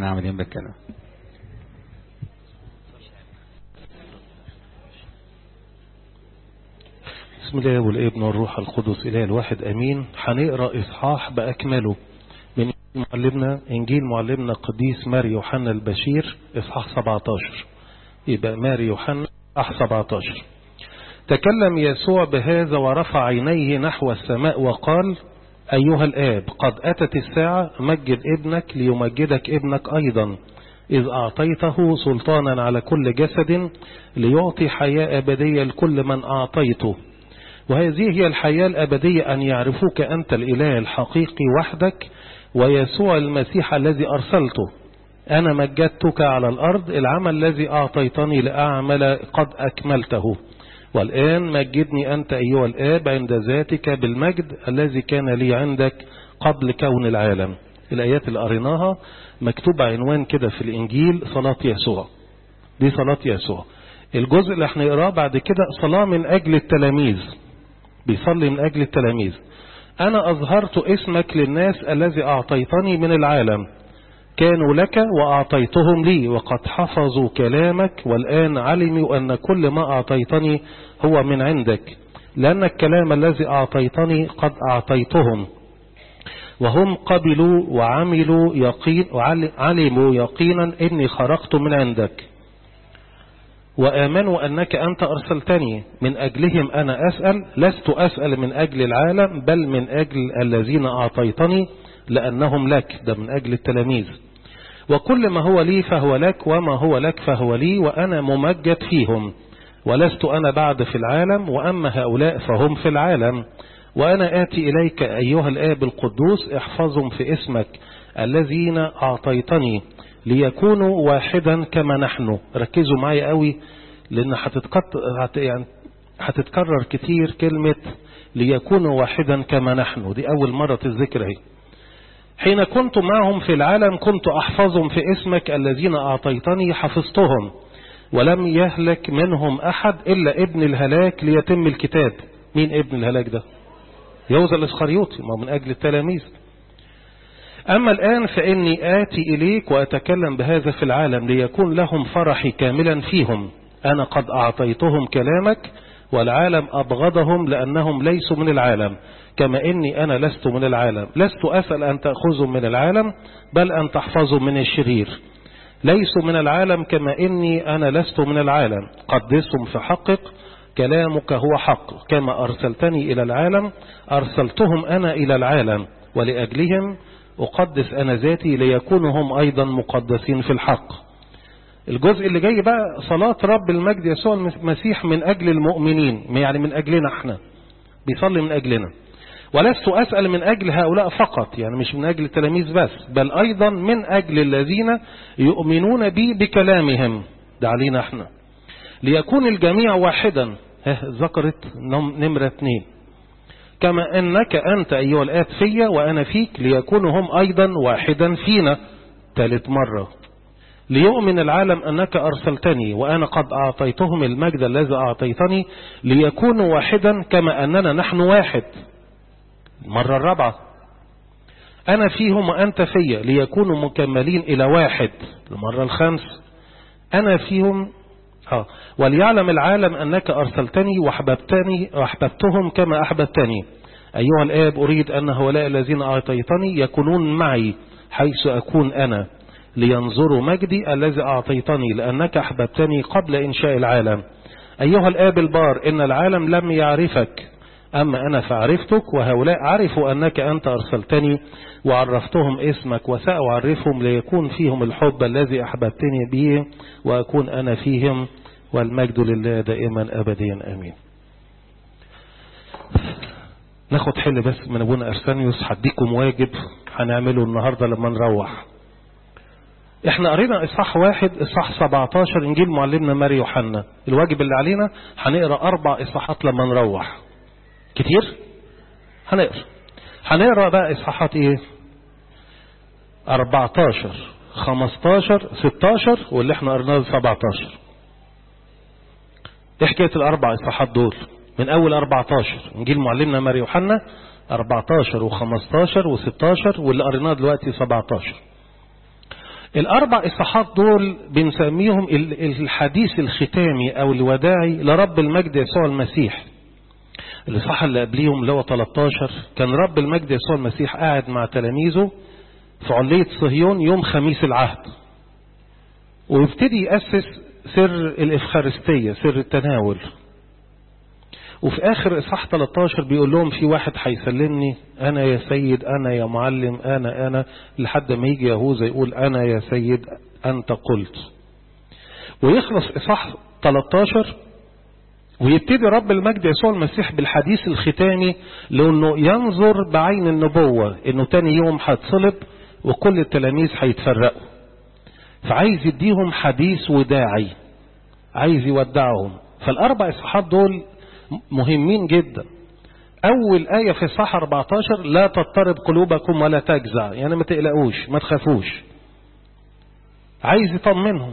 احنا عاملين بالكلام بسم الله والابن والروح القدس إله الواحد أمين هنقرأ إصحاح بأكمله من معلمنا إنجيل معلمنا قديس ماري يوحنا البشير إصحاح 17 يبقى ماري يوحنا إصحاح 17 تكلم يسوع بهذا ورفع عينيه نحو السماء وقال أيها الآب قد أتت الساعة مجد ابنك ليمجدك ابنك أيضا إذ أعطيته سلطانا على كل جسد ليعطي حياة أبدية لكل من أعطيته وهذه هي الحياة الأبدية أن يعرفوك أنت الإله الحقيقي وحدك ويسوع المسيح الذي أرسلته أنا مجدتك على الأرض العمل الذي أعطيتني لأعمل قد أكملته والآن مجدني أنت أيها الآب عند ذاتك بالمجد الذي كان لي عندك قبل كون العالم الآيات اللي قريناها مكتوب عنوان كده في الإنجيل صلاة يسوع دي صلاة يسوع الجزء اللي احنا نقراه بعد كده صلاة من أجل التلاميذ بيصلي من أجل التلاميذ أنا أظهرت اسمك للناس الذي أعطيتني من العالم كانوا لك وأعطيتهم لي وقد حفظوا كلامك والآن علموا أن كل ما أعطيتني هو من عندك لأن الكلام الذي أعطيتني قد أعطيتهم وهم قبلوا وعملوا يقين وعلموا يقينا إني خرجت من عندك وآمنوا أنك أنت أرسلتني من أجلهم أنا أسأل لست أسأل من أجل العالم بل من أجل الذين أعطيتني لأنهم لك ده من أجل التلاميذ وكل ما هو لي فهو لك وما هو لك فهو لي وأنا ممجد فيهم ولست أنا بعد في العالم وأما هؤلاء فهم في العالم وأنا آتي إليك أيها الآب القدوس احفظهم في اسمك الذين أعطيتني ليكونوا واحدا كما نحن ركزوا معي قوي لأن هتتكرر يعني هتتكرر كتير كلمة ليكونوا واحدا كما نحن دي أول مرة الذكر اهي حين كنت معهم في العالم كنت أحفظهم في اسمك الذين أعطيتني حفظتهم ولم يهلك منهم أحد إلا ابن الهلاك ليتم الكتاب مين ابن الهلاك ده يوزا الإسخريوطي ما من أجل التلاميذ أما الآن فإني آتي إليك وأتكلم بهذا في العالم ليكون لهم فرحي كاملا فيهم أنا قد أعطيتهم كلامك والعالم أبغضهم لأنهم ليسوا من العالم كما إني أنا لست من العالم لست أسأل أن تأخذهم من العالم بل أن تحفظهم من الشرير ليسوا من العالم كما إني أنا لست من العالم قدسهم في حقك كلامك هو حق كما أرسلتني إلى العالم أرسلتهم أنا إلى العالم ولأجلهم أقدس أنا ذاتي ليكونوا هم أيضا مقدسين في الحق الجزء اللي جاي بقى صلاة رب المجد يسوع المسيح من أجل المؤمنين يعني من أجلنا احنا بيصلي من أجلنا ولست أسأل من أجل هؤلاء فقط يعني مش من أجل التلاميذ بس بل أيضا من أجل الذين يؤمنون بي بكلامهم ده علينا احنا ليكون الجميع واحدا ذكرت نمرة اثنين كما أنك أنت أيها الآت فيا وأنا فيك ليكونوا هم أيضا واحدا فينا ثالث مرة ليؤمن العالم أنك أرسلتني وأنا قد أعطيتهم المجد الذي أعطيتني ليكونوا واحدا كما أننا نحن واحد المرة الرابعة أنا فيهم وأنت فيا ليكونوا مكملين إلى واحد المرة الخامس أنا فيهم آه. وليعلم العالم أنك أرسلتني وأحببتني وأحببتهم كما أحببتني أيها الآب أريد أن هؤلاء الذين أعطيتني يكونون معي حيث أكون أنا لينظروا مجدي الذي أعطيتني لأنك أحببتني قبل إنشاء العالم أيها الآب البار إن العالم لم يعرفك أما أنا فعرفتك وهؤلاء عرفوا أنك أنت أرسلتني وعرفتهم اسمك وسأعرفهم ليكون فيهم الحب الذي أحببتني به وأكون أنا فيهم والمجد لله دائما أبديا أمين ناخد حل بس من أبونا أرسانيوس هديكم واجب هنعمله النهاردة لما نروح احنا قرينا اصحاح واحد اصحاح 17 انجيل معلمنا ماري يوحنا الواجب اللي علينا هنقرا اربع اصحاحات لما نروح كتير هنقرا هنقرا بقى اصحاحات ايه 14 15 16 واللي احنا قرناه 17 ايه حكايه الاربع اصحاحات دول من اول 14 انجيل معلمنا ماري يوحنا 14 و15 و16 واللي قريناه دلوقتي 17 الأربع إصحاحات دول بنسميهم الحديث الختامي أو الوداعي لرب المجد يسوع المسيح الإصحاح اللي قبليهم اللي هو 13 كان رب المجد يسوع المسيح قاعد مع تلاميذه في علية صهيون يوم خميس العهد ويبتدي يأسس سر الإفخارستية سر التناول وفي آخر إصحاح 13 بيقول لهم في واحد هيسلمني أنا يا سيد أنا يا معلم أنا أنا لحد ما يجي يهوذا يقول أنا يا سيد أنت قلت ويخلص إصحاح 13 ويبتدي رب المجد يسوع المسيح بالحديث الختامي لأنه ينظر بعين النبوة إنه تاني يوم هتصلب وكل التلاميذ هيتفرقوا فعايز يديهم حديث وداعي عايز يودعهم فالأربع إصحاحات دول مهمين جدا أول آية في الصح 14 لا تضطرب قلوبكم ولا تجزع يعني ما تقلقوش ما تخافوش عايز يطمنهم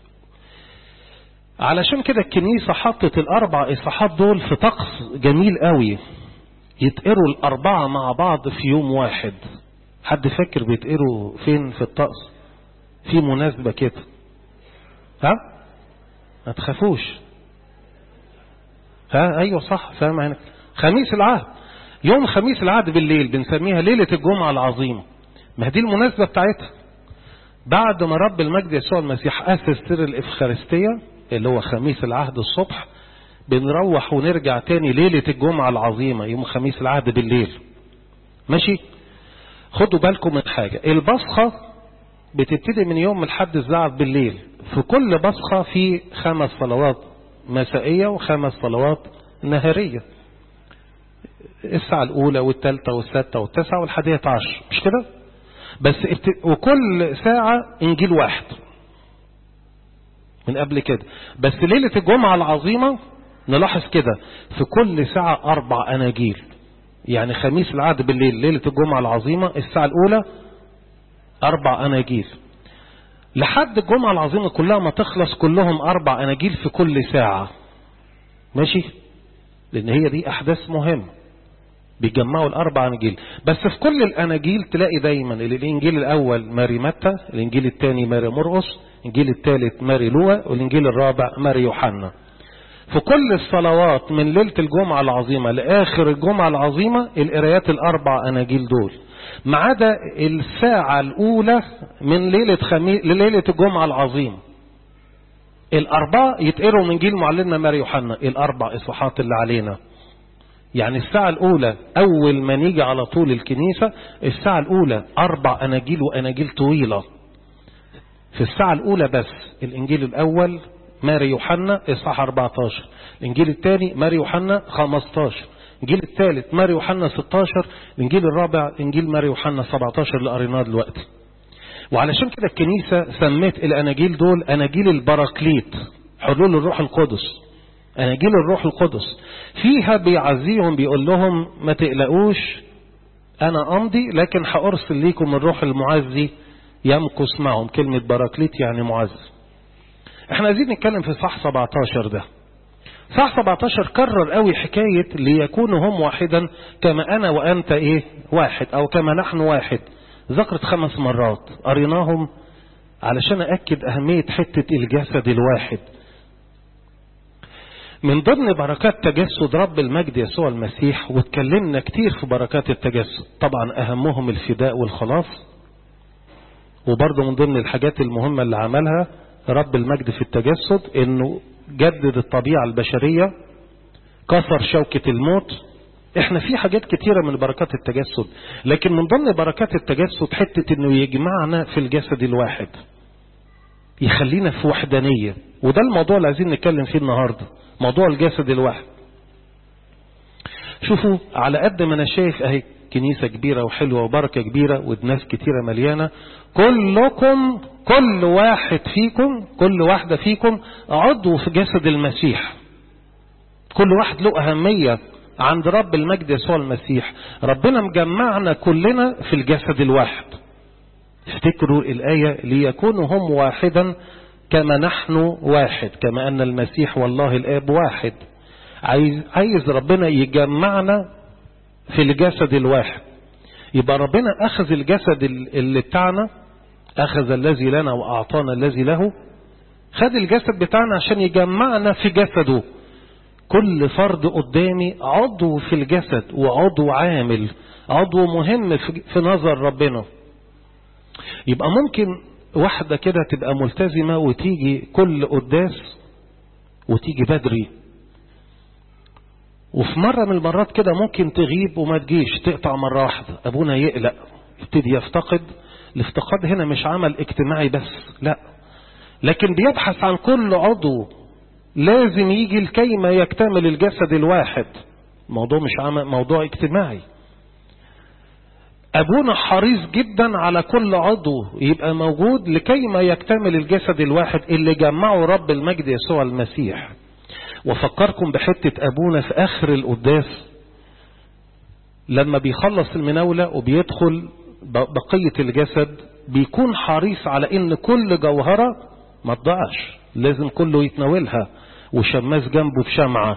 علشان كده الكنيسة حطت الأربع إصحاحات دول في طقس جميل قوي يتقروا الأربعة مع بعض في يوم واحد حد فاكر بيتقروا فين في الطقس في مناسبة كده ها ما تخافوش ها ايوه صح فاهم عينك خميس العهد يوم خميس العهد بالليل بنسميها ليلة الجمعة العظيمة ما دي المناسبة بتاعتها بعد ما رب المجد يسوع المسيح أسس سر الإفخارستية اللي هو خميس العهد الصبح بنروح ونرجع تاني ليلة الجمعة العظيمة يوم خميس العهد بالليل ماشي خدوا بالكم من حاجة البصخة بتبتدي من يوم الحد الزعف بالليل في كل بصخة في خمس صلوات مسائية وخمس صلوات نهارية الساعة الأولى والثالثة والسادسة والتاسعة والحادية عشر مش كده بس وكل ساعة إنجيل واحد من قبل كده بس ليلة الجمعة العظيمة نلاحظ كده في كل ساعة أربع أناجيل يعني خميس العهد بالليل ليلة الجمعة العظيمة الساعة الأولى أربع أناجيل لحد الجمعة العظيمة كلها ما تخلص كلهم أربع أناجيل في كل ساعة ماشي لأن هي دي أحداث مهمة بيجمعوا الأربع أناجيل بس في كل الأناجيل تلاقي دايما الإنجيل الأول ماري متى الإنجيل الثاني ماري مرقس الإنجيل الثالث ماري لوقا والإنجيل الرابع ماري يوحنا في كل الصلوات من ليلة الجمعة العظيمة لآخر الجمعة العظيمة القرايات الأربع أناجيل دول ما عدا الساعة الأولى من ليلة خميس لليلة الجمعة العظيمة الأربعة يتقروا من جيل معلمنا ماري يوحنا الأربع إصحاحات اللي علينا يعني الساعة الأولى أول ما نيجي على طول الكنيسة الساعة الأولى أربع أناجيل وأناجيل طويلة في الساعة الأولى بس الإنجيل الأول ماري يوحنا إصحاح 14 الإنجيل الثاني ماري يوحنا 15 الإنجيل الثالث ماري يوحنا 16 الإنجيل الرابع إنجيل ماري يوحنا 17 اللي قريناه دلوقتي وعلشان كده الكنيسة سمت الأناجيل دول أناجيل البراكليت حلول الروح القدس أناجيل الروح القدس فيها بيعزيهم بيقول لهم ما تقلقوش أنا أمضي لكن هأرسل ليكم الروح المعزي يمكث معهم كلمة باراكليت يعني معز احنا عايزين نتكلم في صح 17 ده صح 17 كرر قوي حكاية ليكونوا هم واحدا كما أنا وأنت إيه واحد أو كما نحن واحد ذكرت خمس مرات قريناهم علشان أكد أهمية حتة الجسد الواحد من ضمن بركات تجسد رب المجد يسوع المسيح واتكلمنا كتير في بركات التجسد طبعا أهمهم الفداء والخلاص وبرضه من ضمن الحاجات المهمة اللي عملها رب المجد في التجسد انه جدد الطبيعة البشرية كسر شوكة الموت احنا في حاجات كتيرة من بركات التجسد لكن من ضمن بركات التجسد حتة انه يجمعنا في الجسد الواحد يخلينا في وحدانية وده الموضوع اللي عايزين نتكلم فيه النهاردة موضوع الجسد الواحد شوفوا على قد ما انا شايف اهي كنيسة كبيرة وحلوة وبركة كبيرة وناس كتيرة مليانة كلكم كل واحد فيكم كل واحدة فيكم عضو في جسد المسيح كل واحد له أهمية عند رب المجد يسوع المسيح ربنا مجمعنا كلنا في الجسد الواحد افتكروا الآية ليكونوا هم واحدا كما نحن واحد كما أن المسيح والله الآب واحد عايز, عايز ربنا يجمعنا في الجسد الواحد يبقى ربنا أخذ الجسد اللي بتاعنا أخذ الذي لنا وأعطانا الذي له خد الجسد بتاعنا عشان يجمعنا في جسده كل فرد قدامي عضو في الجسد وعضو عامل عضو مهم في نظر ربنا يبقى ممكن واحدة كده تبقى ملتزمة وتيجي كل قداس وتيجي بدري وفي مرة من المرات كده ممكن تغيب وما تجيش تقطع مرة واحدة أبونا يقلق يبتدي يفتقد الافتقاد هنا مش عمل اجتماعي بس لا لكن بيبحث عن كل عضو لازم يجي لكي ما يكتمل الجسد الواحد موضوع مش عمل موضوع اجتماعي أبونا حريص جدا على كل عضو يبقى موجود لكي ما يكتمل الجسد الواحد اللي جمعه رب المجد يسوع المسيح وفكركم بحتة أبونا في آخر القداس لما بيخلص المناولة وبيدخل بقية الجسد بيكون حريص على ان كل جوهرة ما تضيعش لازم كله يتناولها وشماس جنبه بشمعة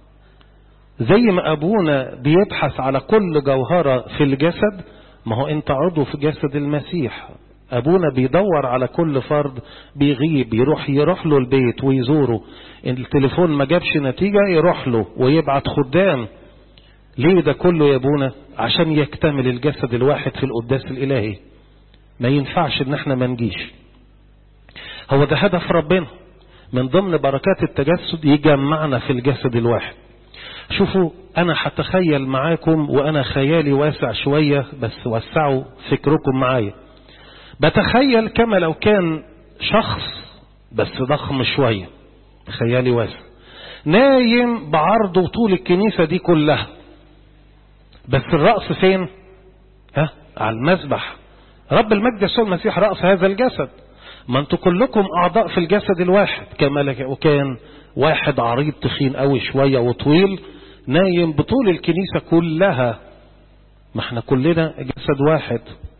زي ما ابونا بيبحث على كل جوهرة في الجسد ما هو انت عضو في جسد المسيح ابونا بيدور على كل فرد بيغيب يروح يروح له البيت ويزوره التليفون ما جابش نتيجة يروح له ويبعت خدام ليه ده كله يا ابونا عشان يكتمل الجسد الواحد في القداس الالهي ما ينفعش ان احنا ما نجيش هو ده هدف ربنا من ضمن بركات التجسد يجمعنا في الجسد الواحد شوفوا انا هتخيل معاكم وانا خيالي واسع شوية بس وسعوا فكركم معايا بتخيل كما لو كان شخص بس ضخم شوية خيالي واسع نايم بعرضه طول الكنيسة دي كلها بس الرأس فين ها على المسبح رب المجد يسوع المسيح رأس هذا الجسد ما انتوا كلكم أعضاء في الجسد الواحد كما وكان واحد عريض تخين قوي شوية وطويل نايم بطول الكنيسة كلها ما احنا كلنا جسد واحد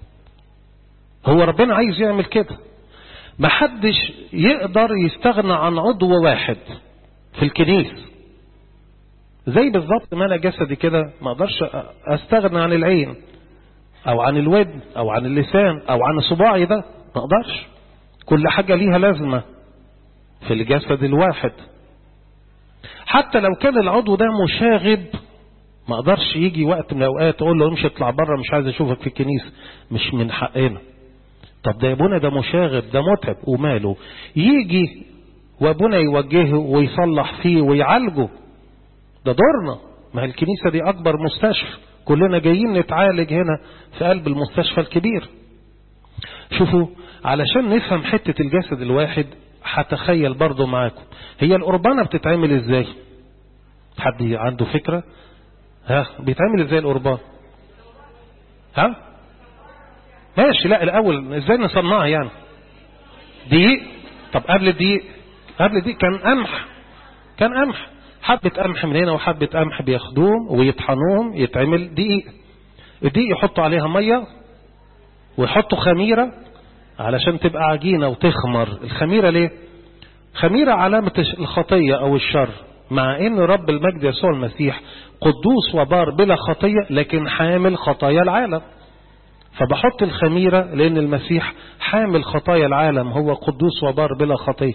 هو ربنا عايز يعمل كده ما حدش يقدر يستغنى عن عضو واحد في الكنيسة زي بالظبط ما انا جسدي كده ما اقدرش استغنى عن العين او عن الودن او عن اللسان او عن صباعي ده ما اقدرش كل حاجة ليها لازمة في الجسد الواحد حتى لو كان العضو ده مشاغب ما اقدرش يجي وقت من الاوقات اقول له امشي اطلع بره مش عايز اشوفك في الكنيسه مش من حقنا طب ده ابونا ده مشاغب ده متعب وماله يجي وابونا يوجهه ويصلح فيه ويعالجه ده دورنا ما هي الكنيسه دي اكبر مستشفى كلنا جايين نتعالج هنا في قلب المستشفى الكبير شوفوا علشان نفهم حتة الجسد الواحد هتخيل برضو معاكم هي القربانة بتتعمل ازاي حد عنده فكرة ها بيتعمل ازاي القربان ها ماشي لا الاول ازاي نصنعها يعني دقيق طب قبل الدقيق قبل الدقيق كان قمح كان قمح حبة قمح من هنا وحبة قمح بياخدوهم ويطحنوهم يتعمل دقيق الدقيق يحطوا عليها مية ويحطوا خميرة علشان تبقى عجينة وتخمر الخميرة ليه خميرة علامة الخطية او الشر مع ان رب المجد يسوع المسيح قدوس وبار بلا خطية لكن حامل خطايا العالم فبحط الخميرة لان المسيح حامل خطايا العالم هو قدوس وبار بلا خطية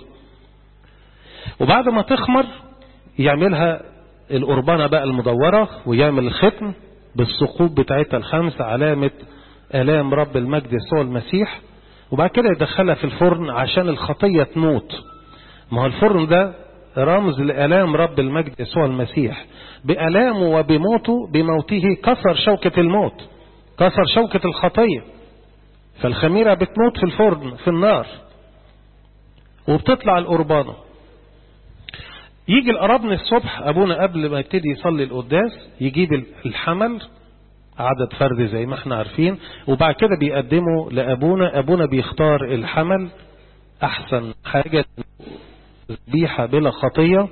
وبعد ما تخمر يعملها القربانة بقى المدورة ويعمل الختم بالثقوب بتاعتها الخمسة علامة آلام رب المجد يسوع المسيح وبعد كده يدخلها في الفرن عشان الخطية تموت ما هو الفرن ده رمز لآلام رب المجد يسوع المسيح بآلامه وبموته بموته كسر شوكة الموت كسر شوكة الخطية فالخميرة بتموت في الفرن في النار وبتطلع القربانه يجي القرابن الصبح ابونا قبل ما يبتدي يصلي القداس يجيب الحمل عدد فرد زي ما احنا عارفين وبعد كده بيقدمه لابونا ابونا بيختار الحمل احسن حاجة ذبيحة بلا خطية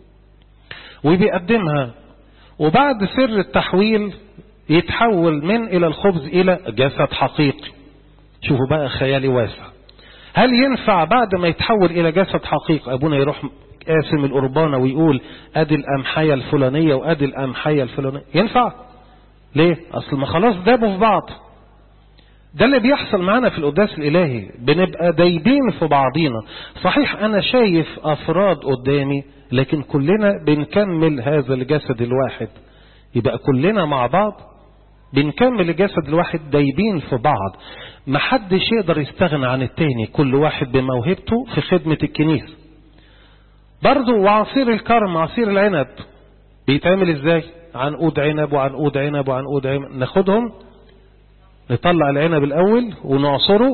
وبيقدمها وبعد سر التحويل يتحول من الى الخبز الى جسد حقيقي شوفوا بقى خيالي واسع هل ينفع بعد ما يتحول الى جسد حقيقي ابونا يروح قاسم القربانة ويقول ادي القمحية الفلانية وادي القمحية الفلانية ينفع ليه اصل ما خلاص دابوا في بعض ده اللي بيحصل معانا في القداس الإلهي بنبقى دايبين في بعضينا صحيح أنا شايف أفراد قدامي لكن كلنا بنكمل هذا الجسد الواحد يبقى كلنا مع بعض بنكمل الجسد الواحد دايبين في بعض محدش يقدر يستغنى عن التاني كل واحد بموهبته في خدمة الكنيسة برضو وعصير الكرم عصير العنب بيتعمل ازاي عنقود عنب وعنقود عنب وعنقود عنب ناخدهم نطلع العنب الاول ونعصره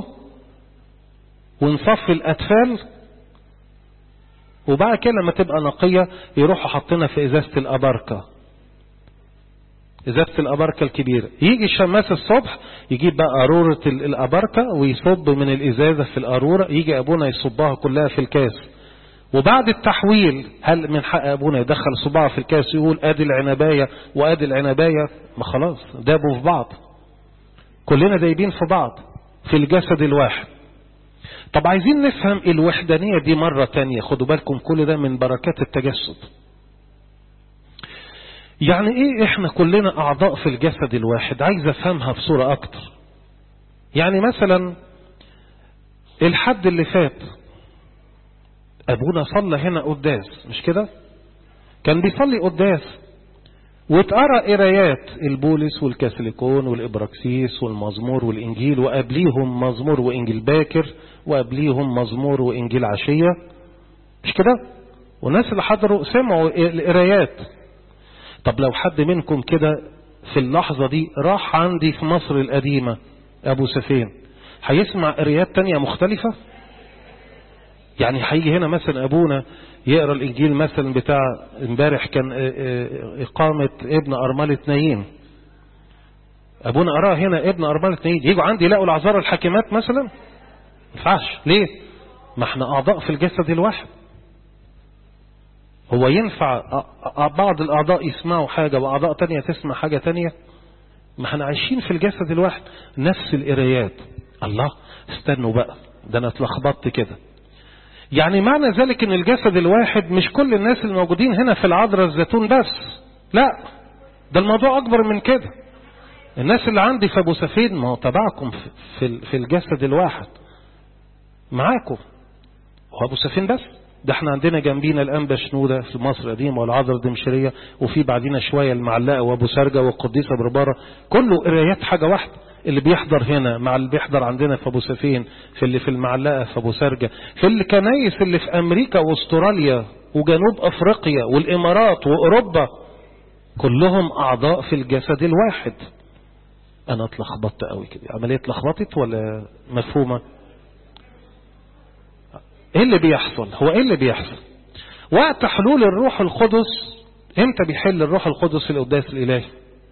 ونصفي الاتفال وبعد كده لما تبقى نقية يروحوا حاطينها في ازازة الاباركة ازازة الاباركة الكبيرة يجي الشماس الصبح يجيب بقى قارورة الاباركة ويصب من الازازة في القارورة يجي ابونا يصبها كلها في الكاس وبعد التحويل هل من حق ابونا يدخل صباعه في الكاس يقول ادي العنبايه وادي العنبايه ما خلاص دابوا في بعض كلنا دايبين في بعض في الجسد الواحد طب عايزين نفهم الوحدانيه دي مره تانية خدوا بالكم كل ده من بركات التجسد يعني ايه احنا كلنا اعضاء في الجسد الواحد عايز افهمها بصوره اكتر يعني مثلا الحد اللي فات أبونا صلى هنا قداس مش كده كان بيصلي قداس واتقرا قرايات البولس والكاثوليكون والابراكسيس والمزمور والانجيل وقبليهم مزمور وانجيل باكر وقبليهم مزمور وانجيل عشيه مش كده والناس اللي حضروا سمعوا القرايات طب لو حد منكم كده في اللحظه دي راح عندي في مصر القديمه ابو سفين هيسمع قرايات تانية مختلفه يعني هيجي هنا مثلا ابونا يقرا الانجيل مثلا بتاع امبارح كان اقامه ابن ارمله نايين ابونا قراه هنا ابن ارمله نايين يجوا عندي يلاقوا العذارى الحاكمات مثلا ما ينفعش ليه ما احنا اعضاء في الجسد الواحد هو ينفع بعض الاعضاء يسمعوا حاجه واعضاء تانية تسمع حاجه تانية ما احنا عايشين في الجسد الواحد نفس القرايات الله استنوا بقى ده انا اتلخبطت كده يعني معنى ذلك ان الجسد الواحد مش كل الناس الموجودين هنا في العذراء الزيتون بس لا ده الموضوع اكبر من كده الناس اللي عندي في ابو سفين ما هو تبعكم في في الجسد الواحد معاكم هو ابو سفين بس ده احنا عندنا جنبينا الانبا شنوده في مصر القديمه والعذراء الدمشقيه وفي بعدينا شويه المعلقه وابو سرجه والقديسه برباره كله قرايات حاجه واحده اللي بيحضر هنا مع اللي بيحضر عندنا في ابو سفين في اللي في المعلقه في ابو سرجه في الكنايس اللي في امريكا واستراليا وجنوب افريقيا والامارات واوروبا كلهم اعضاء في الجسد الواحد انا اتلخبطت قوي كده عمليه اتلخبطت ولا مفهومه ايه اللي بيحصل هو ايه اللي بيحصل وقت حلول الروح القدس امتى بيحل الروح القدس في القداس الالهي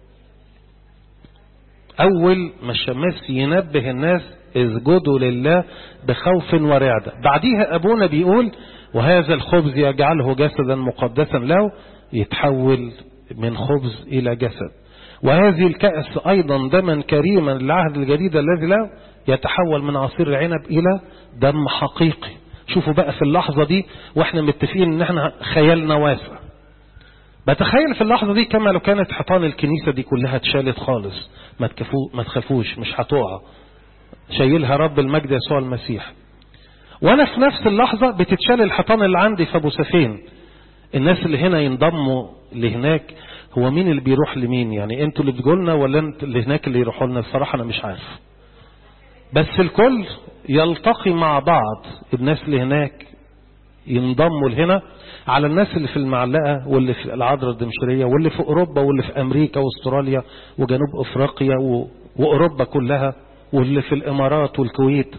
أول ما الشماس ينبه الناس اسجدوا لله بخوف ورعدة بعديها أبونا بيقول وهذا الخبز يجعله جسدا مقدسا له يتحول من خبز إلى جسد وهذه الكأس أيضا دما كريما للعهد الجديد الذي له يتحول من عصير العنب إلى دم حقيقي شوفوا بقى في اللحظة دي واحنا متفقين ان احنا خيالنا واسع بتخيل في اللحظة دي كما لو كانت حيطان الكنيسة دي كلها اتشالت خالص ما تكفو ما تخافوش مش هتقع شايلها رب المجد يسوع المسيح وانا في نفس اللحظة بتتشال الحيطان اللي عندي في ابو سفين الناس اللي هنا ينضموا لهناك هو مين اللي بيروح لمين يعني انتوا اللي بتقولنا ولا انت اللي هناك اللي يروحوا لنا الصراحة انا مش عارف بس الكل يلتقي مع بعض الناس اللي هناك ينضموا لهنا على الناس اللي في المعلقة واللي في العذراء الدمشقية واللي في أوروبا واللي في أمريكا واستراليا وجنوب أفريقيا و... وأوروبا كلها واللي في الإمارات والكويت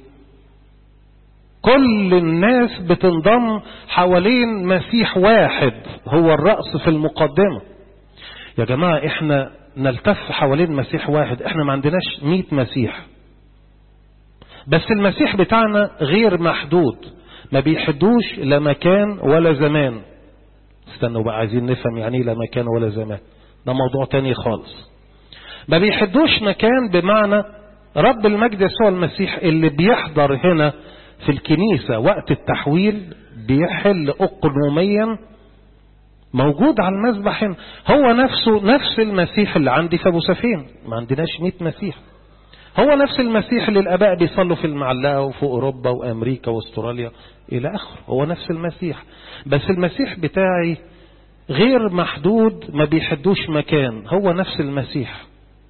كل الناس بتنضم حوالين مسيح واحد هو الرأس في المقدمة يا جماعة احنا نلتف حوالين مسيح واحد احنا ما عندناش مئة مسيح بس المسيح بتاعنا غير محدود ما بيحدوش لا مكان ولا زمان استنوا بقى عايزين نفهم يعني ايه لا مكان ولا زمان ده موضوع تاني خالص ما بيحدوش مكان بمعنى رب المجد يسوع المسيح اللي بيحضر هنا في الكنيسة وقت التحويل بيحل أقنوميا موجود على المذبح هنا هو نفسه نفس المسيح اللي عندي في أبو سفين ما عندناش 100 مسيح هو نفس المسيح اللي الآباء بيصلوا في المعلقة وفي أوروبا وأمريكا واستراليا إلى آخره هو نفس المسيح بس المسيح بتاعي غير محدود ما بيحدوش مكان هو نفس المسيح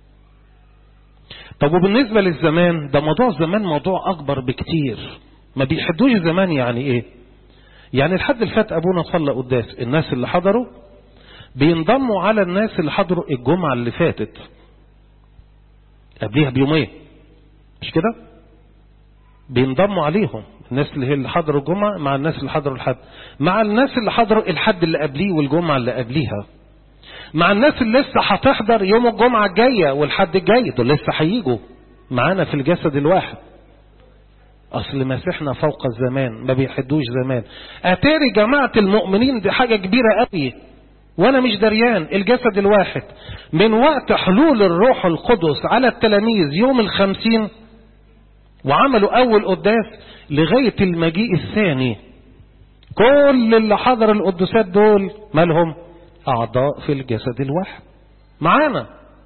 طب وبالنسبة للزمان ده موضوع الزمان موضوع أكبر بكتير ما بيحدوش زمان يعني إيه يعني الحد اللي فات أبونا صلى قداس الناس اللي حضروا بينضموا على الناس اللي حضروا الجمعة اللي فاتت قبليها بيومين مش كده بينضموا عليهم الناس اللي هي اللي حضروا الجمعة مع الناس اللي حضروا الحد مع الناس اللي حضروا الحد اللي قبليه والجمعة اللي قبليها مع الناس اللي لسه هتحضر يوم الجمعة الجاية والحد الجاي دول لسه هيجوا معانا في الجسد الواحد أصل مسيحنا فوق الزمان ما بيحدوش زمان أتاري جماعة المؤمنين دي حاجة كبيرة قوي وأنا مش دريان الجسد الواحد من وقت حلول الروح القدس على التلاميذ يوم الخمسين وعملوا أول قداس لغاية المجيء الثاني كل اللي حضر القدسات دول مالهم أعضاء في الجسد الواحد معانا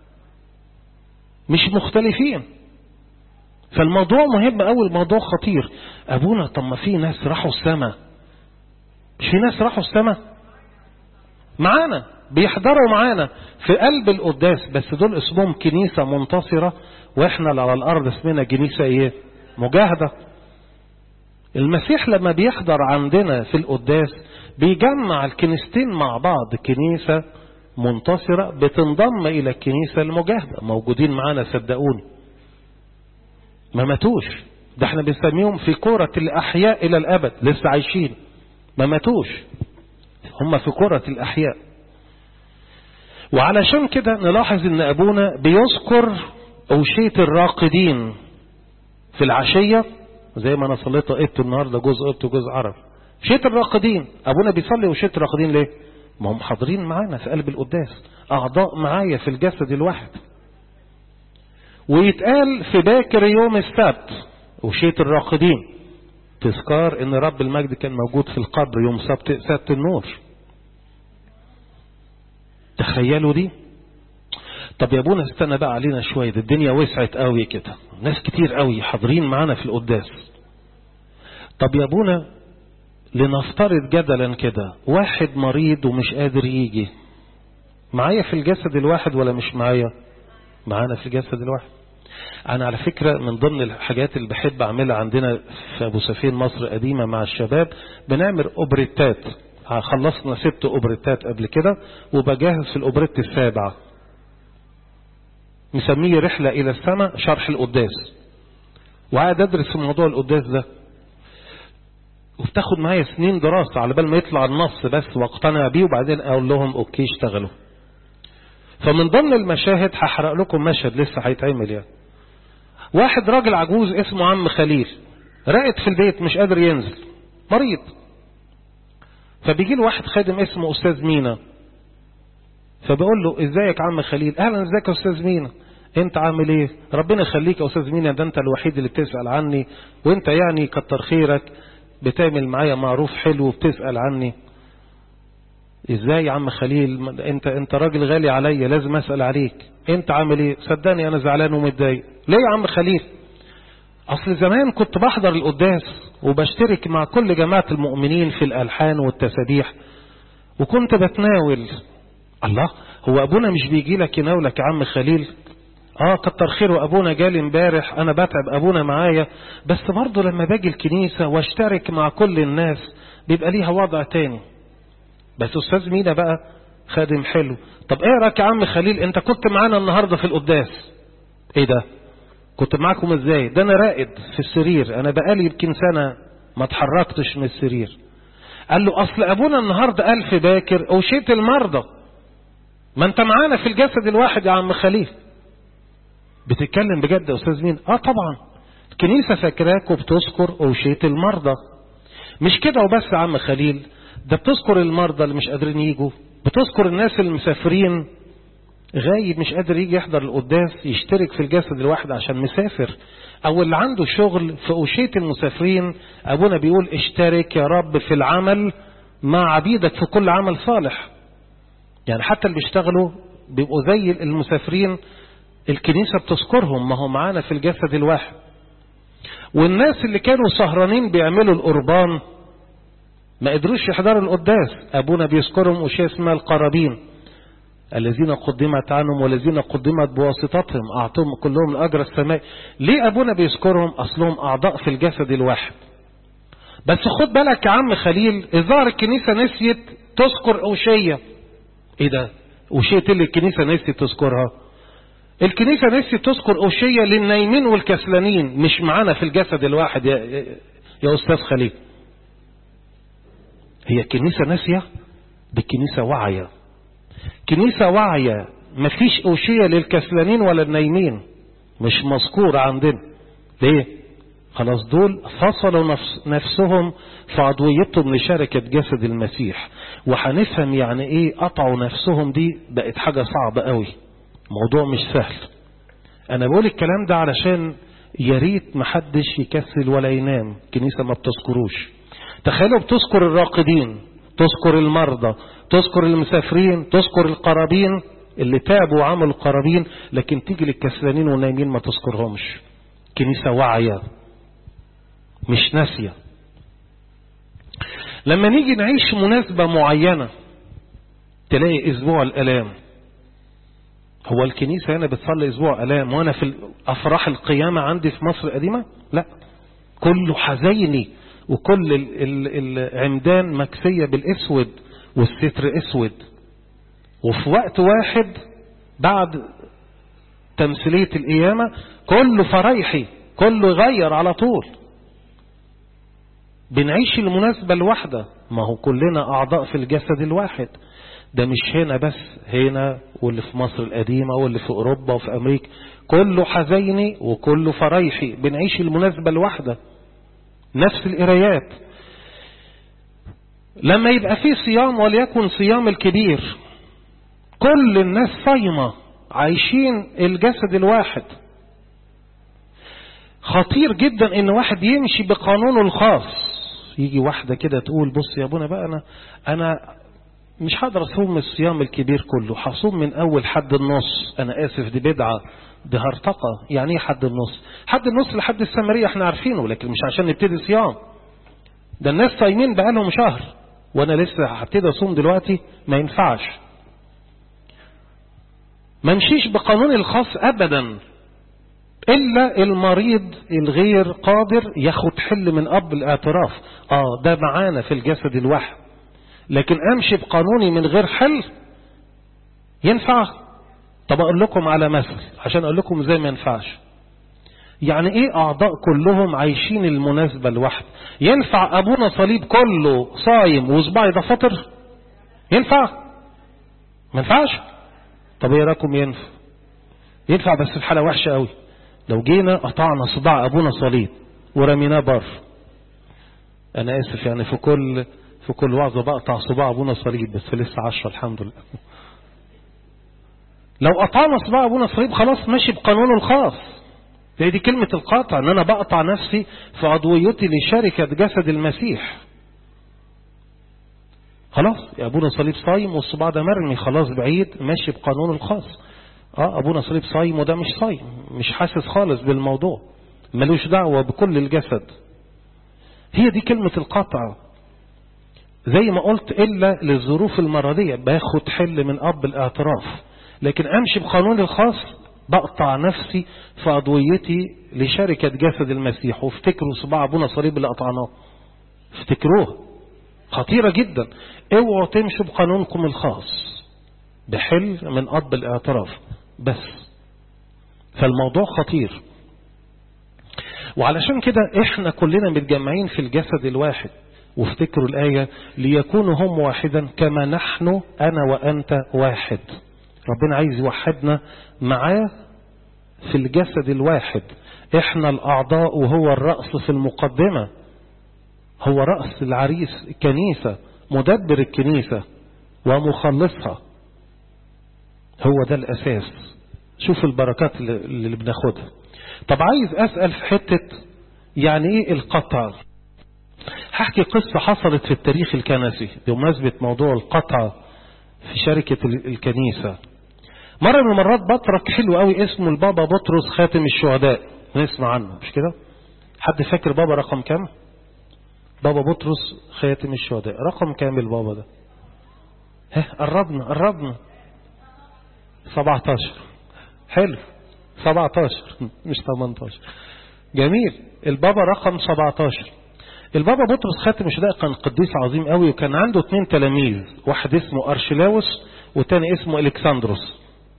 مش مختلفين فالموضوع مهم قوي الموضوع خطير أبونا طب ما في ناس راحوا السماء مش في ناس راحوا السماء معانا بيحضروا معانا في قلب القداس بس دول اسمهم كنيسة منتصرة واحنا اللي على الارض اسمنا كنيسة ايه مجاهدة المسيح لما بيحضر عندنا في القداس بيجمع الكنيستين مع بعض كنيسة منتصرة بتنضم إلى الكنيسة المجاهدة موجودين معانا صدقوني ما ماتوش ده احنا بنسميهم في كرة الأحياء إلى الأبد لسه عايشين ما ماتوش هم في كرة الأحياء وعلشان كده نلاحظ ان أبونا بيذكر أوشية الراقدين في العشية زي ما أنا صليت قلت النهاردة جزء قلت جزء عرب شيت الراقدين أبونا بيصلي وشيت الراقدين ليه ما هم حاضرين معانا في قلب القداس أعضاء معايا في الجسد الواحد ويتقال في باكر يوم السبت وشيت الراقدين تذكار ان رب المجد كان موجود في القبر يوم سبت سبت النور تخيلوا دي طب يا ابونا استنى بقى علينا شوية الدنيا وسعت قوي كده ناس كتير قوي حاضرين معانا في القداس طب يا ابونا لنفترض جدلا كده واحد مريض ومش قادر يجي معايا في الجسد الواحد ولا مش معايا معانا في الجسد الواحد انا على فكرة من ضمن الحاجات اللي بحب اعملها عندنا في ابو سفين مصر قديمة مع الشباب بنعمل اوبريتات خلصنا ست اوبريتات قبل كده وبجهز في الاوبريت السابعة مسميه رحلة الى السماء شرح القداس وقاعد ادرس في موضوع القداس ده وبتاخد معايا سنين دراسة على بال ما يطلع النص بس واقتنع بيه وبعدين اقول لهم اوكي اشتغلوا فمن ضمن المشاهد هحرق لكم مشهد لسه هيتعمل يعني واحد راجل عجوز اسمه عم خليل راقد في البيت مش قادر ينزل مريض فبيجي له واحد خادم اسمه استاذ مينا فبقول له ازيك عم خليل اهلا ازيك يا استاذ مينا انت عامل ايه ربنا يخليك يا استاذ مينا ده انت الوحيد اللي بتسال عني وانت يعني كتر خيرك بتعمل معايا معروف حلو وبتسال عني ازاي يا عم خليل انت انت راجل غالي عليا لازم اسال عليك انت عامل ايه صدقني انا زعلان ومتضايق ليه يا عم خليل اصل زمان كنت بحضر القداس وبشترك مع كل جماعة المؤمنين في الالحان والتسابيح وكنت بتناول الله هو ابونا مش بيجي لك يناولك يا عم خليل اه كتر خيره ابونا جالي امبارح انا بتعب ابونا معايا بس برضه لما باجي الكنيسة واشترك مع كل الناس بيبقى ليها وضع تاني بس استاذ مينا بقى خادم حلو طب ايه رايك يا عم خليل انت كنت معانا النهارده في القداس ايه ده كنت معاكم ازاي ده انا راقد في السرير انا بقالي يمكن سنه ما اتحركتش من السرير قال له اصل ابونا النهارده قال في باكر اوشيت المرضى ما انت معانا في الجسد الواحد يا عم خليل بتتكلم بجد يا استاذ مين اه طبعا الكنيسه فاكراك وبتذكر اوشيت المرضى مش كده وبس يا عم خليل ده بتذكر المرضى اللي مش قادرين يجوا بتذكر الناس المسافرين غايب مش قادر يجي يحضر القداس يشترك في الجسد الواحد عشان مسافر او اللي عنده شغل في أوشية المسافرين ابونا بيقول اشترك يا رب في العمل مع عبيدك في كل عمل صالح يعني حتى اللي بيشتغلوا بيبقوا زي المسافرين الكنيسة بتذكرهم ما هو معانا في الجسد الواحد والناس اللي كانوا سهرانين بيعملوا القربان ما قدروش يحضروا القداس أبونا بيذكرهم وشيء اسمها القرابين الذين قدمت عنهم والذين قدمت بواسطتهم أعطوهم كلهم الأجر السماء ليه أبونا بيذكرهم أصلهم أعضاء في الجسد الواحد بس خد بالك يا عم خليل الظاهر الكنيسة نسيت تذكر أوشية إيه ده أوشية اللي الكنيسة نسيت تذكرها الكنيسة نسيت تذكر أوشية للنايمين والكسلانين مش معانا في الجسد الواحد يا, يا أستاذ خليل هي الكنيسة ناسية دي الكنيسة واعية كنيسة واعية مفيش أوشية للكسلانين ولا النايمين مش مذكورة عندنا ليه خلاص دول فصلوا نفس نفسهم في عضويتهم لشركة جسد المسيح وهنفهم يعني ايه قطعوا نفسهم دي بقت حاجة صعبة قوي موضوع مش سهل انا بقول الكلام ده علشان يا ريت محدش يكسل ولا ينام كنيسة ما بتذكروش تخيلوا بتذكر الراقدين تذكر المرضى تذكر المسافرين تذكر القرابين اللي تعبوا وعملوا قرابين لكن تيجي للكسلانين والنايمين ما تذكرهمش كنيسة واعية مش ناسية لما نيجي نعيش مناسبة معينة تلاقي اسبوع الالام هو الكنيسة هنا بتصلي اسبوع الام وانا في افراح القيامة عندي في مصر القديمة لا كله حزيني وكل ال ال العمدان مكسية بالاسود والستر اسود وفي وقت واحد بعد تمثيلية القيامة كله فرايحي كله يغير على طول بنعيش المناسبة الواحدة ما هو كلنا أعضاء في الجسد الواحد ده مش هنا بس هنا واللي في مصر القديمة واللي في أوروبا وفي أمريكا كله حزيني وكله فرايحي بنعيش المناسبة الواحدة نفس القرايات لما يبقى في صيام وليكن صيام الكبير كل الناس صايمة عايشين الجسد الواحد خطير جدا ان واحد يمشي بقانونه الخاص يجي واحدة كده تقول بص يا ابونا بقى انا انا مش هقدر اصوم الصيام الكبير كله هصوم من اول حد النص انا اسف دي بدعة دي هرطقة يعني ايه حد النص حد النص لحد السامرية احنا عارفينه لكن مش عشان نبتدي صيام ده الناس صايمين بقالهم شهر وانا لسه هبتدي اصوم دلوقتي ما ينفعش ما نمشيش بقانون الخاص ابدا الا المريض الغير قادر ياخد حل من اب الاعتراف اه ده معانا في الجسد الواحد لكن امشي بقانوني من غير حل ينفع طب اقول لكم على مثل عشان اقول لكم ازاي ما ينفعش يعني ايه اعضاء كلهم عايشين المناسبة الواحدة ينفع ابونا صليب كله صايم وصباعي ده فطر ينفع ما ينفعش طب ايه رايكم ينفع ينفع بس الحالة وحشة قوي لو جينا قطعنا صباع ابونا صليب ورميناه بر انا اسف يعني في كل في كل وعظة بقطع صباع ابونا صليب بس لسه عشرة الحمد لله لو قطعنا صباع ابونا صليب خلاص ماشي بقانونه الخاص هي دي كلمة القطع ان انا بقطع نفسي في عضويتي لشركة جسد المسيح خلاص يا ابونا صليب صايم والصباع ده مرمي خلاص بعيد ماشي بقانونه الخاص اه ابونا صليب صايم وده مش صايم مش حاسس خالص بالموضوع ملوش دعوة بكل الجسد هي دي كلمة القطع زي ما قلت إلا للظروف المرضية باخد حل من أب الاعتراف لكن أمشي بقانون الخاص بقطع نفسي في عضويتي لشركة جسد المسيح وافتكروا صباع أبونا صليب اللي قطعناه افتكروه خطيرة جدا اوعوا تمشوا بقانونكم الخاص بحل من أب الاعتراف بس فالموضوع خطير وعلشان كده احنا كلنا متجمعين في الجسد الواحد وافتكروا الآية ليكونوا هم واحدا كما نحن أنا وأنت واحد ربنا عايز يوحدنا معاه في الجسد الواحد احنا الأعضاء وهو الرأس في المقدمة هو رأس العريس الكنيسة مدبر الكنيسة ومخلصها هو ده الأساس شوف البركات اللي بناخدها طب عايز أسأل في حتة يعني ايه القطع هحكي قصة حصلت في التاريخ الكنسي بمناسبة موضوع القطع في شركة الكنيسة مرة من المرات بطرك حلو قوي اسمه البابا بطرس خاتم الشهداء نسمع عنه مش كده حد فاكر بابا رقم كام بابا بطرس خاتم الشهداء رقم كام البابا ده ها قربنا قربنا 17 حلو 17 مش 18 جميل البابا رقم 17 البابا بطرس خاتم الشهداء كان قديس عظيم قوي وكان عنده اثنين تلاميذ واحد اسمه ارشلاوس والتاني اسمه الكسندروس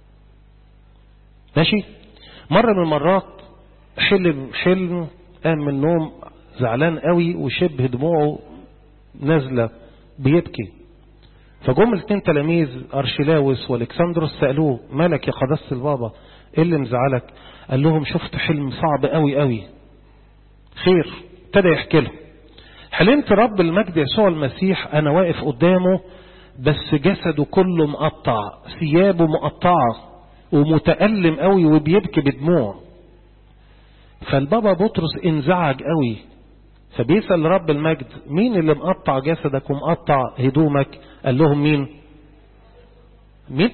ماشي مرة من المرات حلم حلم قام من النوم زعلان قوي وشبه دموعه نازلة بيبكي فجم الاثنين تلاميذ ارشلاوس والكسندروس سألوه مالك يا قداسة البابا ايه اللي مزعلك قال لهم شفت حلم صعب قوي قوي خير ابتدى يحكي لهم حلمت رب المجد يسوع المسيح انا واقف قدامه بس جسده كله مقطع ثيابه مقطعه ومتألم قوي وبيبكي بدموع فالبابا بطرس انزعج قوي فبيسأل رب المجد مين اللي مقطع جسدك ومقطع هدومك قال لهم مين مين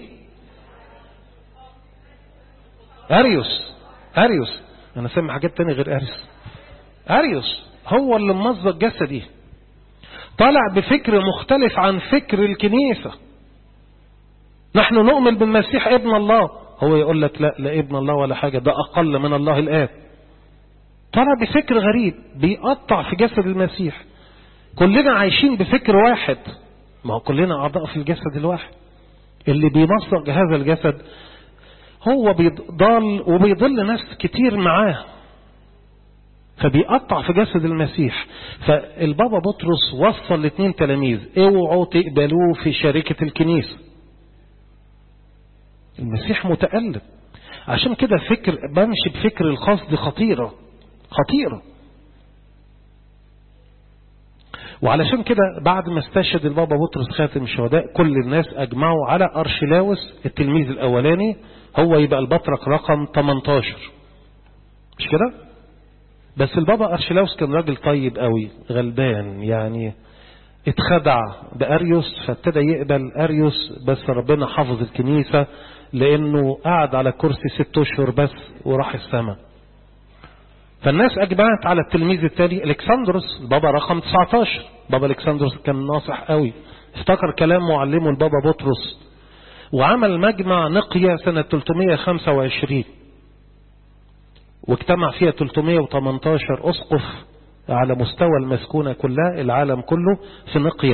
اريوس اريوس انا سامع حاجات تانية غير اريوس اريوس هو اللي ممزق جسدي طالع بفكر مختلف عن فكر الكنيسة نحن نؤمن بالمسيح ابن الله هو يقول لك لا لا ابن الله ولا حاجة ده أقل من الله الآب طلع بفكر غريب بيقطع في جسد المسيح كلنا عايشين بفكر واحد ما هو كلنا أعضاء في الجسد الواحد اللي بيمصق هذا الجسد هو بيضل وبيضل ناس كتير معاه فبيقطع في جسد المسيح فالبابا بطرس وصل لاثنين تلاميذ اوعوا تقبلوه في شركة الكنيسة المسيح متألم عشان كده فكر بمشي بفكر الخاص دي خطيرة خطيرة وعلشان كده بعد ما استشهد البابا بطرس خاتم الشهداء كل الناس أجمعوا على أرشلاوس التلميذ الأولاني هو يبقى البطرك رقم 18 مش كده بس البابا أرشلاوس كان راجل طيب قوي غلبان يعني اتخدع بأريوس فابتدى يقبل أريوس بس ربنا حفظ الكنيسة لأنه قعد على كرسي ست أشهر بس وراح السماء فالناس أجمعت على التلميذ التالي الكسندروس البابا رقم 19 بابا الكسندروس كان ناصح قوي افتكر كلام معلمه البابا بطرس وعمل مجمع نقية سنة 325 واجتمع فيها 318 أسقف على مستوى المسكونة كلها العالم كله في نقية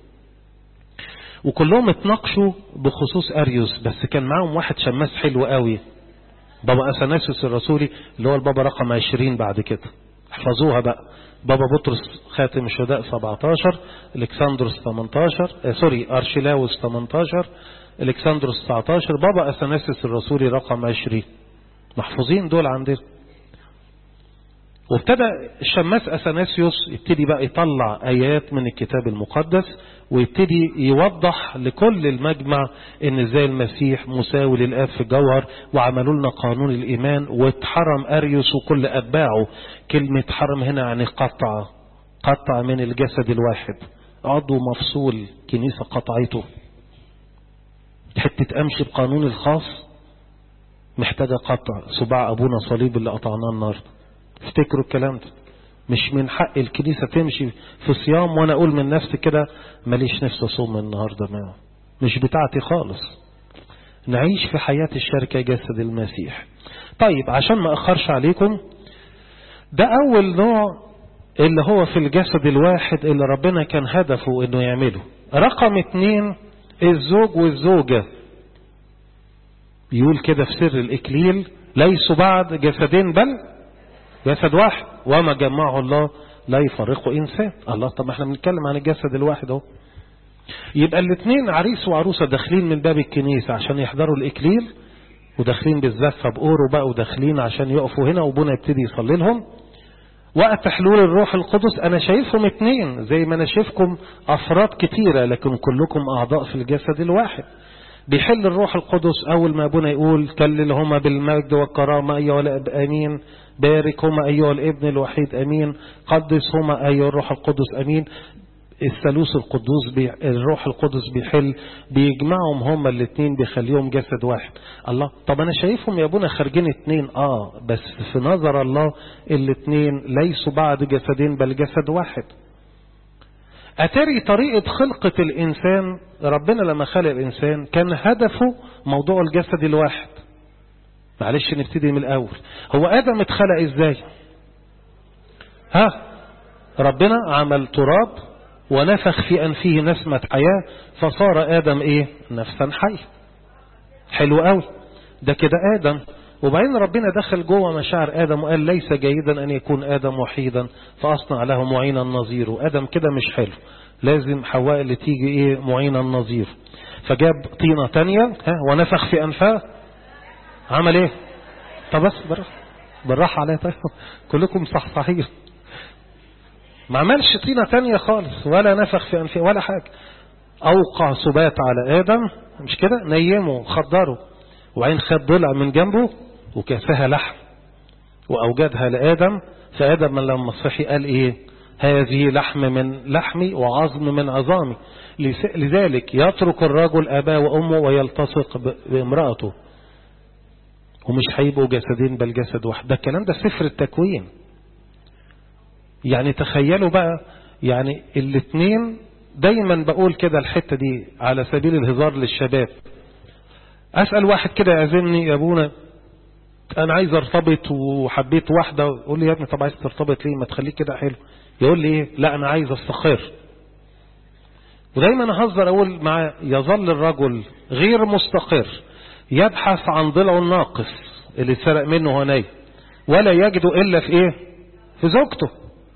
وكلهم اتناقشوا بخصوص أريوس بس كان معاهم واحد شماس حلو قوي بابا أثناسيوس الرسولي اللي هو البابا رقم 20 بعد كده احفظوها بقى بابا بطرس خاتم الشهداء 17 الكسندروس 18 آه سوري أرشلاوس 18 الكسندروس 19 بابا أثناسيوس الرسولي رقم 20 محفوظين دول عندنا وابتدى الشماس أثناسيوس يبتدي بقى يطلع آيات من الكتاب المقدس ويبتدي يوضح لكل المجمع ان ازاي المسيح مساوي للآب في الجوهر وعملوا لنا قانون الإيمان واتحرم أريوس وكل أتباعه كلمة حرم هنا يعني قطع قطع من الجسد الواحد عضو مفصول كنيسة قطعته حتة أمشي بقانون الخاص محتاجة قطع صباع أبونا صليب اللي قطعناه النهارده افتكروا الكلام ده مش من حق الكنيسة تمشي في صيام وانا اقول من نفسي كده ماليش نفس اصوم النهاردة ما مش بتاعتي خالص نعيش في حياة الشركة جسد المسيح طيب عشان ما اخرش عليكم ده اول نوع اللي هو في الجسد الواحد اللي ربنا كان هدفه انه يعمله رقم اتنين الزوج والزوجة يقول كده في سر الاكليل ليسوا بعد جسدين بل جسد واحد وما جمعه الله لا يفرقه إنسان الله طب احنا بنتكلم عن الجسد الواحد اهو يبقى الاثنين عريس وعروسة داخلين من باب الكنيسة عشان يحضروا الإكليل وداخلين بالزفة بأورو بقى وداخلين عشان يقفوا هنا وابونا يبتدي يصلي لهم وقت حلول الروح القدس أنا شايفهم اثنين زي ما أنا شايفكم أفراد كتيرة لكن كلكم أعضاء في الجسد الواحد بيحل الروح القدس أول ما أبونا يقول كللهما بالمجد والكرامة أيها الأب أمين باركهما أيها الابن الوحيد أمين قدسهما أيها الروح القدس أمين الثالوث القدوس بي... الروح القدس بيحل بيجمعهم هما الاثنين بيخليهم جسد واحد الله طب انا شايفهم يا ابونا خارجين اتنين اه بس في نظر الله الاثنين ليسوا بعد جسدين بل جسد واحد اتاري طريقة خلقة الانسان ربنا لما خلق الانسان كان هدفه موضوع الجسد الواحد معلش نبتدي من الاول هو ادم اتخلق ازاي ها ربنا عمل تراب ونفخ في أنفه نسمة حياة فصار آدم إيه نفسا حي حلو قوي ده كده آدم وبعدين ربنا دخل جوه مشاعر آدم وقال ليس جيدا أن يكون آدم وحيدا فأصنع له معينا نظيره آدم كده مش حلو لازم حواء اللي تيجي إيه معينا نظير فجاب طينة تانية ها ونفخ في أنفها عمل إيه طب بس بالراحة بالراحة عليها طيب كلكم صح صحيح ما عملش طينة تانية خالص ولا نفخ في أنفه ولا حاجة أوقع سبات على آدم مش كده نيمه خدره وبعدين خد ضلع من جنبه وكاسها لحم وأوجدها لآدم فآدم لما صحي قال إيه هذه لحم من لحمي وعظم من عظامي لذلك يترك الرجل أباه وأمه ويلتصق بامرأته ومش هيبقوا جسدين بل جسد واحد ده الكلام ده سفر التكوين يعني تخيلوا بقى يعني الاثنين دايما بقول كده الحتة دي على سبيل الهزار للشباب أسأل واحد كده يعزمني يا أبونا أنا عايز أرتبط وحبيت واحدة يقول لي يا ابني طب عايز ترتبط ليه ما تخليك كده حلو يقول لي إيه لا أنا عايز أستقر ودايما أهزر أقول مع يظل الرجل غير مستقر يبحث عن ضلعه الناقص اللي سرق منه هناي ولا يجد إلا في إيه في زوجته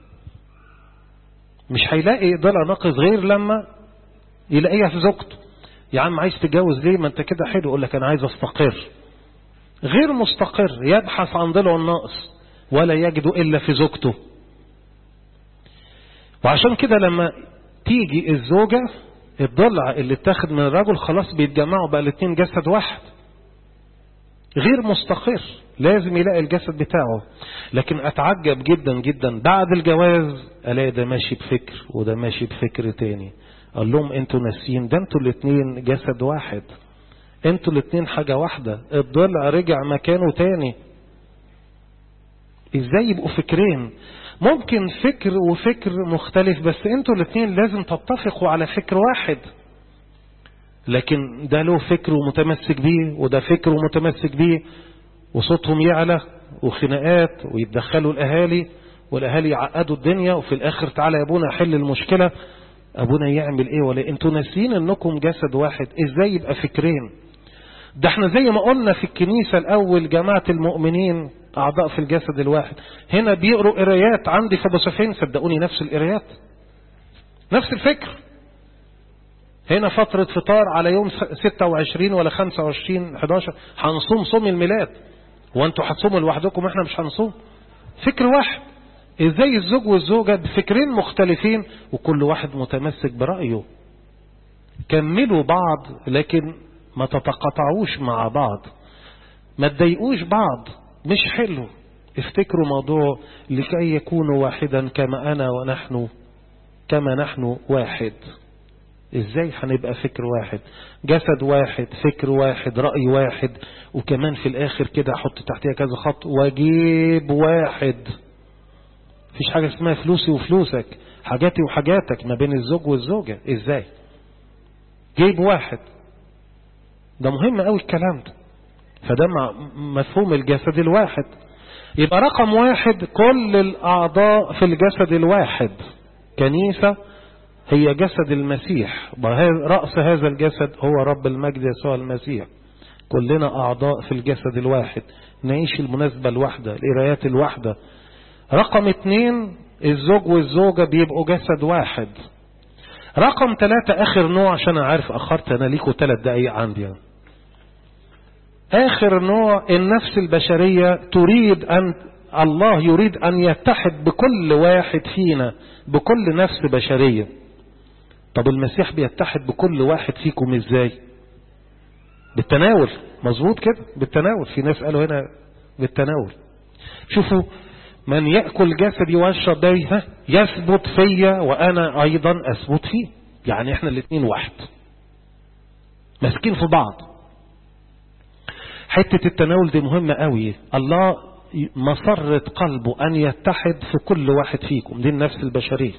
مش هيلاقي ضلع ناقص غير لما يلاقيها في زوجته يا عم عايز تتجوز ليه ما انت كده حلو يقول لك انا عايز استقر غير مستقر يبحث عن ضلعه الناقص ولا يجد الا في زوجته وعشان كده لما تيجي الزوجة الضلع اللي اتاخد من الرجل خلاص بيتجمعوا بقى الاتنين جسد واحد غير مستقر لازم يلاقي الجسد بتاعه لكن اتعجب جدا جدا بعد الجواز الاقي ده ماشي بفكر وده ماشي بفكر تاني قال لهم انتوا ناسيين ده انتوا الاتنين جسد واحد انتوا الاتنين حاجة واحدة الضلع رجع مكانه تاني ازاي يبقوا فكرين ممكن فكر وفكر مختلف بس انتوا الاتنين لازم تتفقوا على فكر واحد لكن ده له فكر ومتمسك بيه وده فكر ومتمسك بيه وصوتهم يعلى وخناقات ويتدخلوا الاهالي والاهالي يعقدوا الدنيا وفي الاخر تعالى يا ابونا حل المشكله ابونا يعمل ايه ولا انتوا ناسيين انكم جسد واحد ازاي يبقى فكرين ده احنا زي ما قلنا في الكنيسه الاول جماعه المؤمنين اعضاء في الجسد الواحد هنا بيقروا قرايات عندي في ابو سفين صدقوني نفس القرايات نفس الفكر هنا فترة فطار على يوم 26 ولا 25 11 هنصوم صوم الميلاد وانتوا هتصوموا لوحدكم احنا مش هنصوم فكر واحد ازاي الزوج والزوجة بفكرين مختلفين وكل واحد متمسك برأيه كملوا بعض لكن ما تتقاطعوش مع بعض ما تضايقوش بعض مش حلو افتكروا موضوع لكي يكونوا واحدا كما أنا ونحن كما نحن واحد ازاي هنبقى فكر واحد جسد واحد فكر واحد رأي واحد وكمان في الاخر كده احط تحتها كذا خط واجيب واحد مفيش حاجة اسمها فلوسي وفلوسك حاجاتي وحاجاتك ما بين الزوج والزوجة ازاي جيب واحد ده مهم قوي الكلام ده فده مفهوم الجسد الواحد يبقى رقم واحد كل الأعضاء في الجسد الواحد كنيسة هي جسد المسيح رأس هذا الجسد هو رب المجد يسوع المسيح كلنا أعضاء في الجسد الواحد نعيش المناسبة الواحدة القرايات الواحدة رقم اتنين الزوج والزوجة بيبقوا جسد واحد رقم ثلاثة آخر نوع عشان أنا عارف أخرت أنا ليكوا ثلاث دقايق عندي يعني. آخر نوع النفس البشرية تريد أن الله يريد أن يتحد بكل واحد فينا بكل نفس بشرية طب المسيح بيتحد بكل واحد فيكم ازاي بالتناول مظبوط كده بالتناول في ناس قالوا هنا بالتناول شوفوا من يأكل جسدي ويشرب دمي ها يثبت فيا وأنا أيضا أثبت فيه يعني احنا الاثنين واحد ماسكين في بعض حتة التناول دي مهمة قوي الله مسرة قلبه أن يتحد في كل واحد فيكم دي النفس البشرية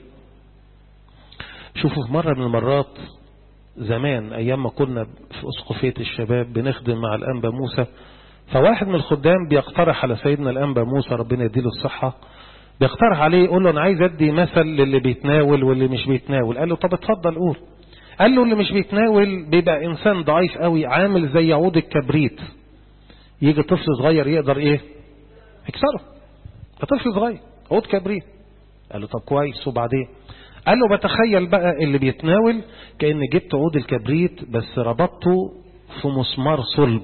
شوفوا في مرة من المرات زمان أيام ما كنا في أسقفية الشباب بنخدم مع الأنبا موسى فواحد من الخدام بيقترح على سيدنا الأنبا موسى ربنا يديله الصحة بيقترح عليه يقول له أنا عايز أدي مثل للي بيتناول واللي مش بيتناول قال له طب اتفضل قول قال له اللي مش بيتناول بيبقى إنسان ضعيف قوي عامل زي عود الكبريت يجي طفل صغير يقدر إيه يكسره طفل صغير عود كبريت قال له طب كويس وبعدين قال له بتخيل بقى اللي بيتناول كأن جبت عود الكبريت بس ربطته في مسمار صلب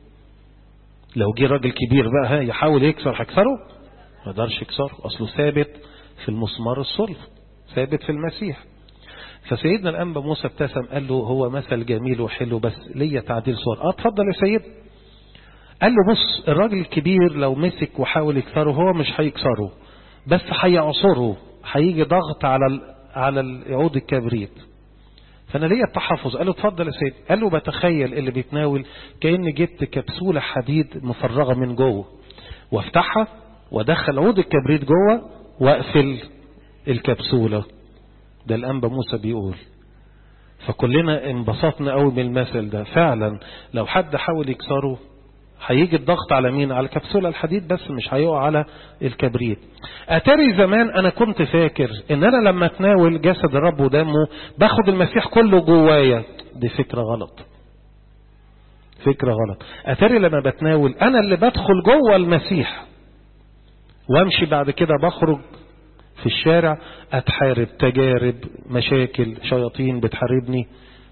لو جه راجل كبير بقى ها يحاول يكسر هيكسره ما يقدرش يكسره اصله ثابت في المسمار الصلب ثابت في المسيح فسيدنا الانبا موسى ابتسم قال له هو مثل جميل وحلو بس ليا تعديل صور اه اتفضل يا سيد قال له بص الراجل الكبير لو مسك وحاول يكسره هو مش هيكسره بس هيعصره هيجي ضغط على ال... على العود الكبريت فانا ليا التحفظ قال له اتفضل يا سيدي قال له بتخيل اللي بيتناول كأن جبت كبسولة حديد مفرغة من جوه وافتحها وادخل عود الكبريت جوه واقفل الكبسولة ده الانبا موسى بيقول فكلنا انبسطنا قوي من المثل ده فعلا لو حد حاول يكسره هيجي الضغط على مين على كبسولة الحديد بس مش هيقع على الكبريت اتاري زمان انا كنت فاكر ان انا لما اتناول جسد الرب ودمه باخد المسيح كله جوايا دي فكرة غلط فكرة غلط اتاري لما بتناول انا اللي بدخل جوه المسيح وامشي بعد كده بخرج في الشارع اتحارب تجارب مشاكل شياطين بتحاربني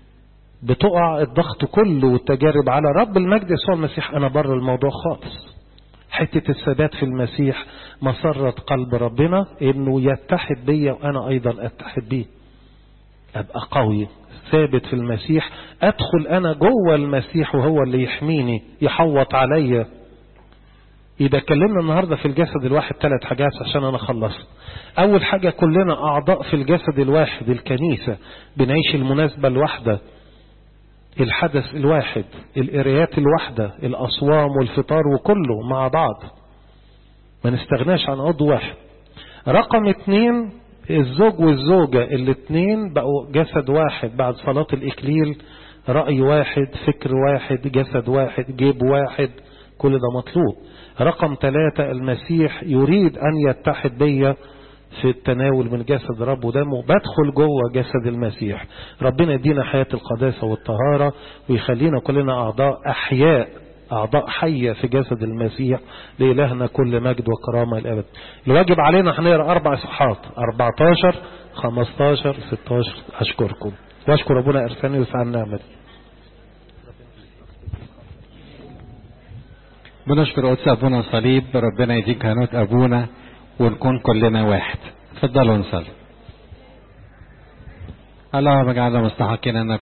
بتقع الضغط كله والتجارب على رب المجد يسوع المسيح انا بره الموضوع خالص حتة الثبات في المسيح مسرة قلب ربنا انه يتحد بيا وانا ايضا اتحد بيه ابقى قوي ثابت في المسيح ادخل انا جوه المسيح وهو اللي يحميني يحوط عليا يبقى اتكلمنا النهارده في الجسد الواحد ثلاث حاجات عشان انا خلصت اول حاجه كلنا اعضاء في الجسد الواحد الكنيسه بنعيش المناسبه الواحده الحدث الواحد القرايات الواحدة الأصوام والفطار وكله مع بعض ما نستغناش عن عضو واحد رقم اتنين الزوج والزوجة الاتنين بقوا جسد واحد بعد صلاة الإكليل رأي واحد فكر واحد جسد واحد جيب واحد كل ده مطلوب رقم ثلاثة المسيح يريد أن يتحد بيا في التناول من جسد رب ودمه بدخل جوه جسد المسيح ربنا يدينا حياة القداسة والطهارة ويخلينا كلنا أعضاء أحياء أعضاء حية في جسد المسيح لإلهنا كل مجد وكرامة الأبد الواجب علينا هنقرأ أربع صحات 14 15 16 أشكركم وأشكر أبونا إرساني وسعى النعمة بنشكر قدس أبونا صليب ربنا يديك هنوت أبونا ونكون كلنا واحد تفضلوا نصلي اللهم اجعلنا مستحقين ان